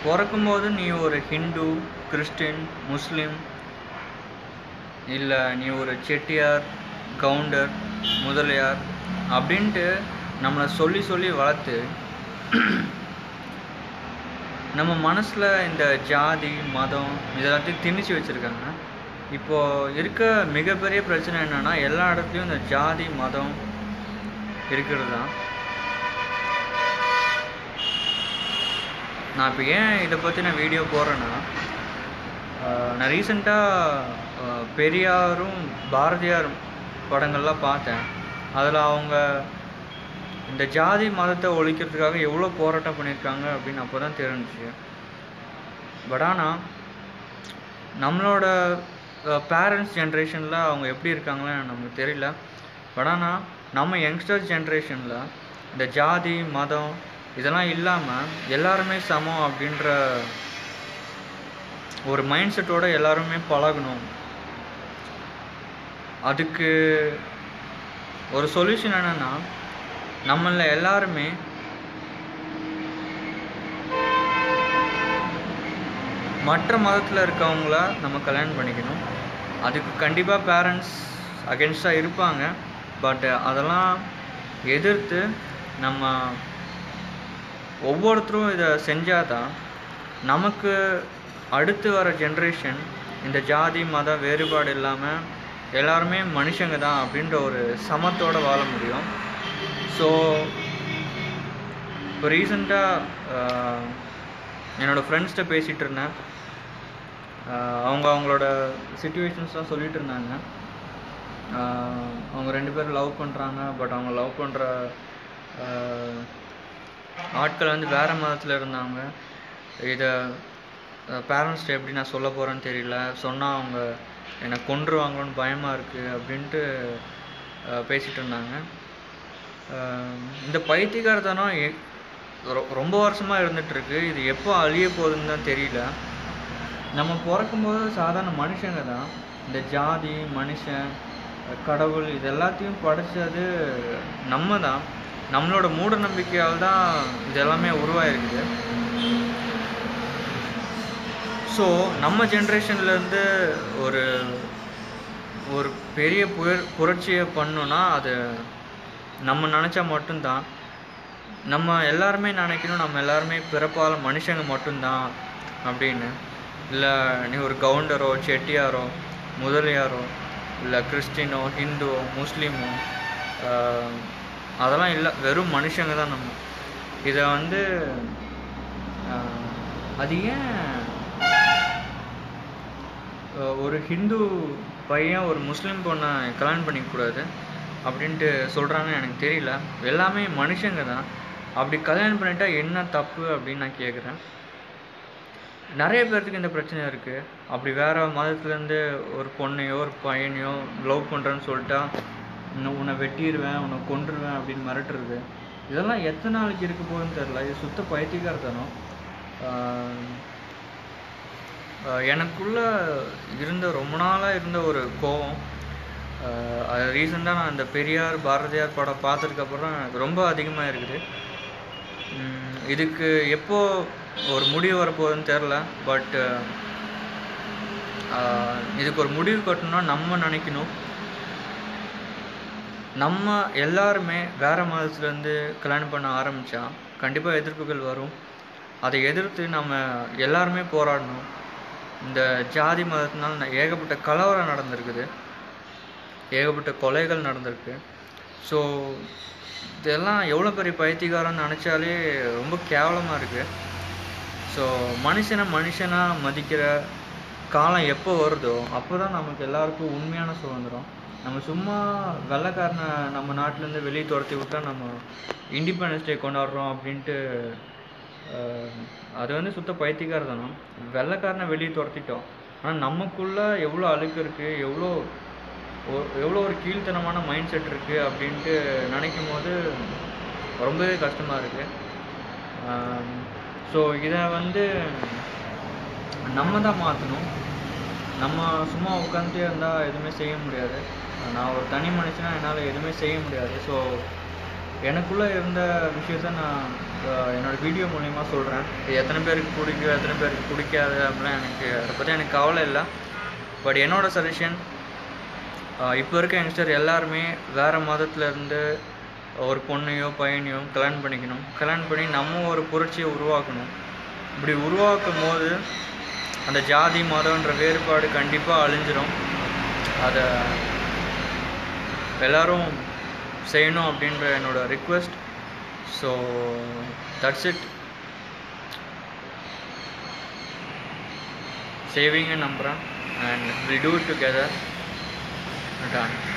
பிறக்கும்போது நீ ஒரு ஹிந்து கிறிஸ்டின் முஸ்லீம் இல்லை நீ ஒரு செட்டியார் கவுண்டர் முதலியார் அப்படின்ட்டு நம்மளை சொல்லி சொல்லி வளர்த்து நம்ம மனசில் இந்த ஜாதி மதம் இதெல்லாத்தையும் திணிச்சு வச்சுருக்காங்க இப்போது இருக்க மிகப்பெரிய பிரச்சனை என்னென்னா எல்லா இடத்துலையும் இந்த ஜாதி மதம் இருக்கிறது தான் நான் இப்போ ஏன் இதை பற்றி நான் வீடியோ போடுறேன்னா ஆஹ் நான் ரீசெண்டாக பெரியாரும் பாரதியார் படங்கள்லாம் பார்த்தேன் அதில் அவங்க இந்த ஜாதி மதத்தை ஒழிக்கிறதுக்காக எவ்வளோ போராட்டம் பண்ணியிருக்காங்க அப்படின்னு அப்போ தான் தெரிஞ்சுச்சு பட் ஆனால் நம்மளோட பேரண்ட்ஸ் ஜென்ரேஷனில் அவங்க எப்படி இருக்காங்கன்னு நமக்கு தெரியல பட் ஆனால் நம்ம யங்ஸ்டர்ஸ் ஜென்ரேஷனில் இந்த ஜாதி மதம் இதெல்லாம் இல்லாமல் எல்லாருமே சமம் அப்படின்ற ஒரு மைண்ட் செட்டோட எல்லாருமே பழகணும் அதுக்கு ஒரு சொல்யூஷன் என்னன்னா நம்மள எல்லாருமே மற்ற மதத்தில் இருக்கவங்கள நம்ம கல்யாணம் பண்ணிக்கணும் அதுக்கு கண்டிப்பாக பேரண்ட்ஸ் அகென்ஸ்டாக இருப்பாங்க பட் அதெல்லாம் எதிர்த்து நம்ம ஒவ்வொருத்தரும் இதை செஞ்சால் தான் நமக்கு அடுத்து வர ஜென்ரேஷன் இந்த ஜாதி மத வேறுபாடு இல்லாமல் எல்லாருமே மனுஷங்க தான் அப்படின்ற ஒரு சமத்தோட வாழ முடியும் ஸோ இப்போ ரீசண்டாக என்னோடய ஃப்ரெண்ட்ஸ்கிட்ட பேசிகிட்டு இருந்தேன் ஆஹ் அவங்க அவங்களோட சுச்சுவேஷன்ஸ்லாம் சொல்லிட்டு இருந்தாங்க ஆஹ் அவங்க ரெண்டு பேரும் லவ் பண்ணுறாங்க பட் அவங்க லவ் பண்ணுற ஆட்கள் வந்து வேறு மதத்தில் இருந்தாங்க இதை பேரண்ட்ஸ்கிட்ட எப்படி நான் சொல்ல போகிறேன்னு தெரியல சொன்னால் அவங்க என்னை கொன்றுவாங்களோன்னு பயமாக இருக்குது அப்படின்ட்டு ஆஹ் பேசிட்டு இருந்தாங்க ஆஹ் இந்த பைத்தியகாரத்தனம் எ- ரொ- ரொம்ப வருஷமாக இருந்துகிட்ருக்கு இது எப்போ அழிய போகுதுன்னு தான் தெரியல நம்ம பிறக்கும்போது சாதாரண மனுஷங்க தான் இந்த ஜாதி மனுஷன் கடவுள் இது எல்லாத்தையும் படைச்சது நம்ம தான் நம்மளோட மூட நம்பிக்கையால் தான் இது எல்லாமே உருவாயிருக்குது ஸோ நம்ம ஜென்ரேஷன்லேருந்து ஒரு ஒரு பெரிய புயல் புரட்சியை பண்ணோன்னா அது நம்ம நினச்சா மட்டும்தான் நம்ம எல்லாருமே நினைக்கணும் நம்ம எல்லாருமே பிறப்பால் மனுஷங்க மட்டும்தான் அப்படின்னு இல்லை நீ ஒரு கவுண்டரோ செட்டியாரோ முதலியாரோ இல்லை கிறிஸ்டினோ ஹிந்துவோ முஸ்லீமோ ஆஹ், அதெல்லாம் இல்லை வெறும் மனுஷங்க தான் நம்ம இதை வந்து ஆஹ், அது ஏன் அஹ் ஒரு ஹிந்து பையன் ஒரு முஸ்லீம் பொண்ணை கல்யாணம் பண்ணிக்கக்கூடாது அப்படின்ட்டு சொல்கிறாங்கன்னு எனக்கு தெரியல எல்லாமே மனுஷங்க தான் அப்படி கல்யாணம் பண்ணிட்டா என்ன தப்பு அப்படின்னு நான் கேட்குறேன் நிறைய பேர்த்துக்கு இந்த பிரச்சனை இருக்குது அப்படி வேறு மதத்துலேருந்து ஒரு பொண்ணையோ ஒரு பையனையோ லவ் பண்ணுறேன்னு சொல்லிட்டா உன்னை- உன்னை வெட்டிடுவேன் உன்னை கொன்றுவேன் அப்படின்னு மிரட்டுறது இதெல்லாம் எத்தனை நாளைக்கு இருக்க போகுதுன்னு தெரில இது சுத்த பைத்தியக்காரத்தனம் ஆஹ் ஆஹ் எனக்குள்ள இருந்த ரொம்ப நாளாக இருந்த ஒரு கோவம் ஆஹ் அது ரீசெண்டாக நான் இந்த பெரியார் பாரதியார் படம் பார்த்ததுக்கப்புறம் எனக்கு ரொம்ப அதிகமாக இருக்குது உம் இதுக்கு எப்போ ஒரு முடிவு வரப்போகுதுன்னு தெரில பட் இதுக்கு ஒரு முடிவு கட்டணும்னா நம்ம நினைக்கணும் நம்ம எல்லாருமே வேற மதத்துலேருந்து கல்யாணம் பண்ண ஆரம்பித்தா கண்டிப்பாக எதிர்ப்புகள் வரும் அதை எதிர்த்து நம்ம எல்லாருமே போராடணும் இந்த ஜாதி மதத்தினால ந- ஏகப்பட்ட கலவரம் நடந்திருக்குது ஏகப்பட்ட கொலைகள் நடந்திருக்கு ஸோ இதெல்லாம் எவ்வளோ பெரிய பைத்தியகாரம்னு நினச்சாலே ரொம்ப கேவலமாக இருக்குது ஸோ மனுஷனை மனுஷனாக மதிக்கிற காலம் எப்போ வருதோ அப்போ தான் நமக்கு எல்லாருக்கும் உண்மையான சுதந்திரம் நம்ம சும்மா வெள்ளைக்காரனை நம்ம நாட்டிலேருந்து வெளியே துரத்தி விட்டா நம்ம இண்டிபெண்டன்ஸ் டே கொண்டாடுறோம் அப்படின்ட்டு ஆஹ், அது வந்து சுத்த பைத்தியக்காரத்தனம் வெள்ளைக்காரனை வெளியே துரத்திட்டோம் ஆனால் நமக்குள்ள எவ்வளோ அழுக்கு இருக்குது எவ்வளோ ஒ- எவ்வளோ ஒரு கீழ்த்தனமான மைண்ட் செட் இருக்குது அப்படின்ட்டு நினைக்கும் போது ரொம்பவே கஷ்டமாக இருக்குது ஸோ இதை வந்து நம்ம தான் மாற்றணும் நம்ம சும்மா உட்காந்துட்டே இருந்தால் எதுவுமே செய்ய முடியாது நான் ஒரு தனி மனுஷனா என்னால் எதுவுமே செய்ய முடியாது ஸோ எனக்குள்ளே இருந்த விஷயத்த நான் என்னோடய வீடியோ மூலிமா சொல்கிறேன் இது எத்தனை பேருக்கு பிடிக்கும் எத்தனை பேருக்கு பிடிக்காது அப்படிலாம் எனக்கு அதை பற்றி எனக்கு கவலை இல்லை பட் என்னோட சஜஷன் இப்போ இருக்க யங்ஸ்டர் எல்லாருமே வேறு மதத்துலேருந்து ஒரு பொண்ணையோ பையனையோ கல்யாணம் பண்ணிக்கணும் கல்யாணம் பண்ணி நம்ம ஒரு புரட்சியை உருவாக்கணும் இப்படி உருவாக்கும் போது அந்த ஜாதி மதம்ன்ற வேறுபாடு கண்டிப்பாக அழிஞ்சிரும் அதை எல்லாரும் செய்யணும் அப்படின்ற என்னோட ரிக்வெஸ்ட் ஸோ தட்ஸ் இட் சேவிங்னு நம்புகிறேன் and will do it together Don